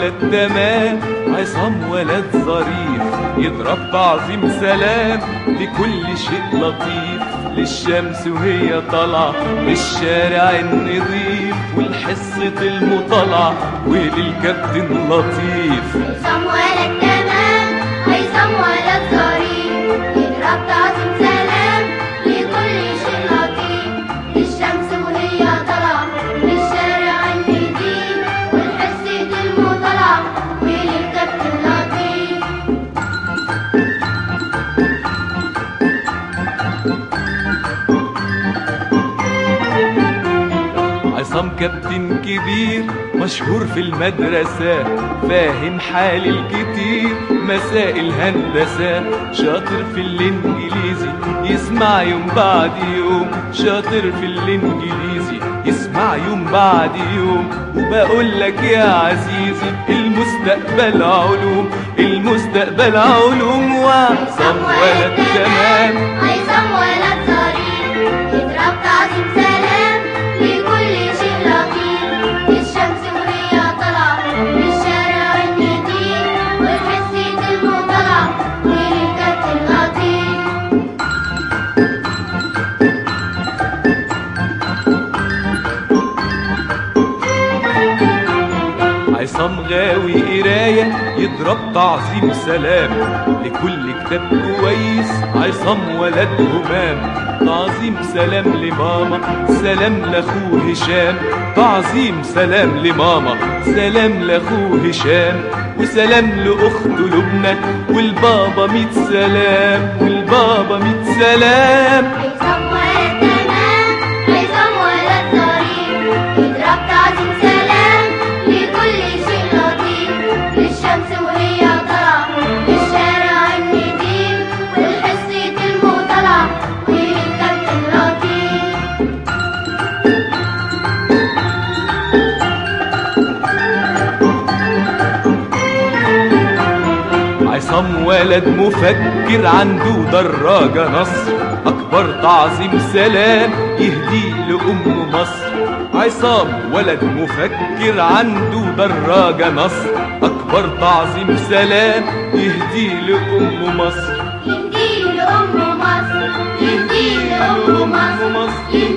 ولد تمام عصام ولد ظريف يضرب تعظيم سلام لكل شيء لطيف للشمس وهي طالعة للشارع النظيف والحصة المطالعة وللكابتن لطيف هيثم ولد تمام هيثم ولد ظريف يضرب تعظيم سلام لكل شيء لطيف للشمس وهي طالعة للشارع النضيف والحصة المطالعة وللكابتن لطيف عصام كابتن كبير مشهور في المدرسة فاهم حال الكتير مسائل هندسة شاطر في الانجليزي يسمع يوم بعد يوم شاطر في الانجليزي يسمع يوم بعد يوم وبقول لك يا عزيزي المستقبل علوم المستقبل علوم وعصام ولد تمام هيثم ولد ظريف يضرب تعظيم سلام لكل شيء لطيف للشمس وهي طالعة للشارع النضيف والحسة المطلعة وللكابتن لطيف عصام غاوي قراية يضرب تعظيم سلام لكل كتاب كويس عصام ولد همام تعظيم سلام لماما سلام لاخوه هشام تعظيم سلام لماما سلام لاخوه هشام وسلام لاخته لبنى والبابا ميت سلام والبابا ميت سلام هيثم ولد تمام هيثم ولد ظريف يضرب تعظيم سلام لكل شيء لطيف للشمس وهي طالعة للشارع النضيف والحصة المطلعة وللكابتن لطيف عصام ولد مفكر عنده دراجة نصر أكبر تعظيم سلام يهدي لأم مصر عصام ولد مفكر عنده دراجة نصر أكبر تعظيم سلام يهدي لأم مصر يهدي لأم مصر يهدي لأم مصر